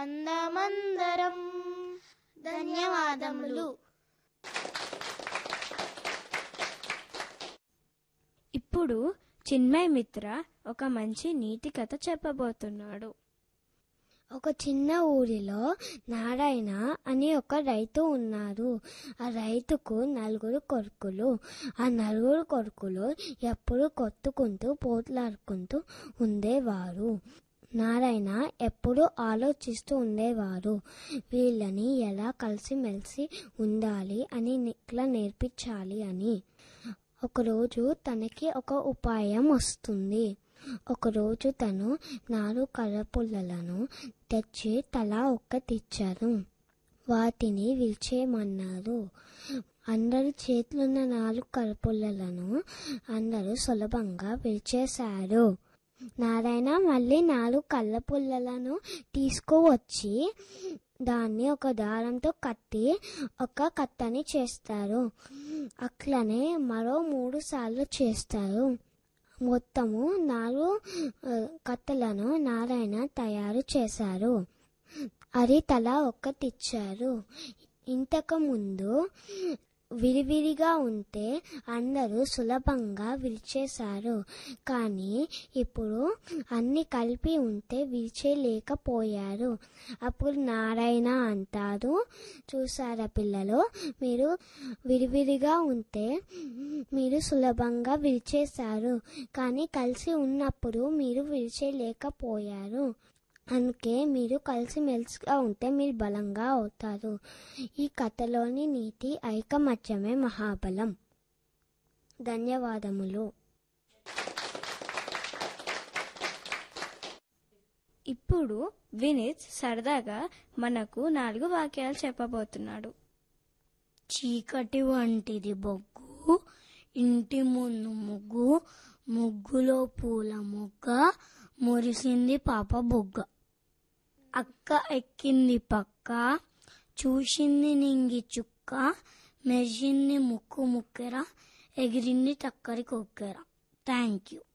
ఆనందమందరం ధన్యవాదములు ఇప్పుడు చిన్మయ్ మిత్ర ఒక మంచి నీతి కథ చెప్పబోతున్నాడు ఒక చిన్న ఊరిలో నారాయణ అని ఒక రైతు ఉన్నారు ఆ రైతుకు నలుగురు కొడుకులు ఆ నలుగురు కొడుకులు ఎప్పుడు కొట్టుకుంటూ పోట్లాడుకుంటూ ఉండేవారు నారాయణ ఎప్పుడు ఆలోచిస్తూ ఉండేవారు వీళ్ళని ఎలా కలిసిమెలిసి ఉండాలి అని ఇట్లా నేర్పించాలి అని ఒకరోజు తనకి ఒక ఉపాయం వస్తుంది ఒకరోజు తను నాలుగు కర్రపుల్లలను తెచ్చి తలా ఒక్కటిచ్చారు వాటిని విరిచేయమన్నారు అందరి చేతులున్న నాలుగు కర్రపుల్లలను అందరూ సులభంగా విరిచేశారు నారాయణ మళ్ళీ నాలుగు కళ్ళపుల్లలను తీసుకువచ్చి దాన్ని ఒక దారంతో కట్టి ఒక కట్టని చేస్తారు అట్లనే మరో మూడు సార్లు చేస్తారు మొత్తము నాలుగు ఆ, కట్టెలను నారాయణ తయారు చేశారు అది తల ఒక్కటిచ్చారు ఇంతకు ముందు విడివిడిగా ఉంటే అందరూ సులభంగా విరిచేశారు కానీ ఇప్పుడు అన్ని కలిపి ఉంటే విరిచేయలేకపోయారు అప్పుడు నారాయణ అంటారు చూసారా పిల్లలు మీరు విడివిడిగా ఉంటే మీరు సులభంగా విరిచేశారు కానీ కలిసి ఉన్నప్పుడు మీరు విరిచేయలేకపోయారు అందుకే మీరు కలిసిమెలిసిగా ఉంటే మీరు బలంగా అవుతారు ఈ కథలోని నీతి ఐకమత్యమే మహాబలం ధన్యవాదములు ఇప్పుడు వినీత్ సరదాగా మనకు నాలుగు వాక్యాలు చెప్పబోతున్నాడు చీకటి వంటిది బొగ్గు ఇంటి ముందు ముగ్గు ముగ్గులో పూల మొగ్గ మురిసింది పాప బొగ్గ అక్క ఎక్కింది పక్క చూసింది నింగి చుక్క మెరిసింది ముక్కు ముక్కెర ఎగిరింది టక్కరి కొక్కెర థ్యాంక్ యూ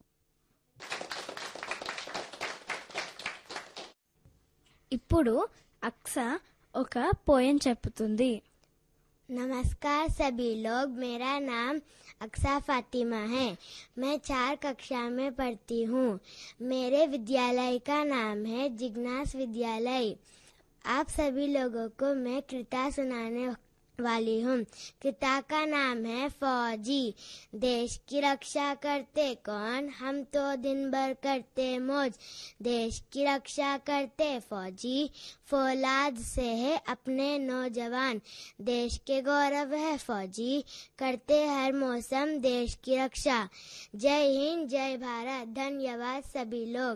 ఇప్పుడు అక్స ఒక పోయం చెప్పుతుంది नमस्कार सभी लोग मेरा नाम अक्सा फातिमा है मैं चार कक्षा में पढ़ती हूँ मेरे विद्यालय का नाम है जिग्नास विद्यालय आप सभी लोगों को मैं कृता सुनाने वाली हूँ कृता का नाम है फौजी देश की रक्षा करते कौन हम तो दिन भर करते मौज देश की रक्षा करते फौजी फौलाद से है अपने नौजवान देश के गौरव है फौजी करते हर मौसम देश की रक्षा जय हिंद जय भारत धन्यवाद सभी लोग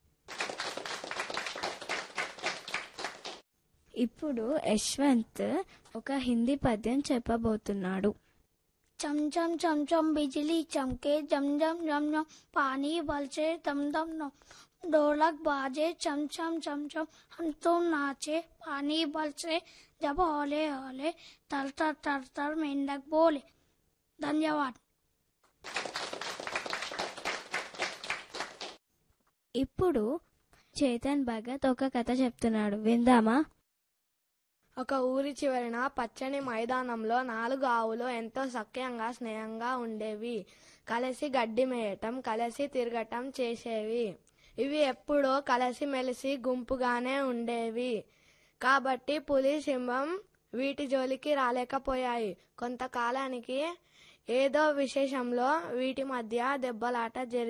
ఇప్పుడు యశ్వంత్ ఒక హిందీ పద్యం చెప్పబోతున్నాడు चम चम चम चम बिजली चमके जम जम जम जम पानी बलचे दम दम दम ढोलक बाजे चम चम चम चम हम तो नाचे पानी बलसे जब होले होले तर तर तर तर मेंढक बोले धन्यवाद ఇప్పుడు చేతన్ భగత్ ఒక కథ చెప్తున్నాడు విందామా ఒక ఊరి చివరన పచ్చని మైదానంలో నాలుగు ఆవులు ఎంతో సఖ్యంగా స్నేహంగా ఉండేవి కలిసి గడ్డి మేయటం కలిసి తిరగటం చేసేవి ఇవి ఎప్పుడూ కలిసి మెలిసి గుంపుగానే ఉండేవి కాబట్టి పులి సింహం వీటి జోలికి రాలేకపోయాయి కొంతకాలానికి ఏదో విశేషంలో వీటి మధ్య దెబ్బలాట జరిగి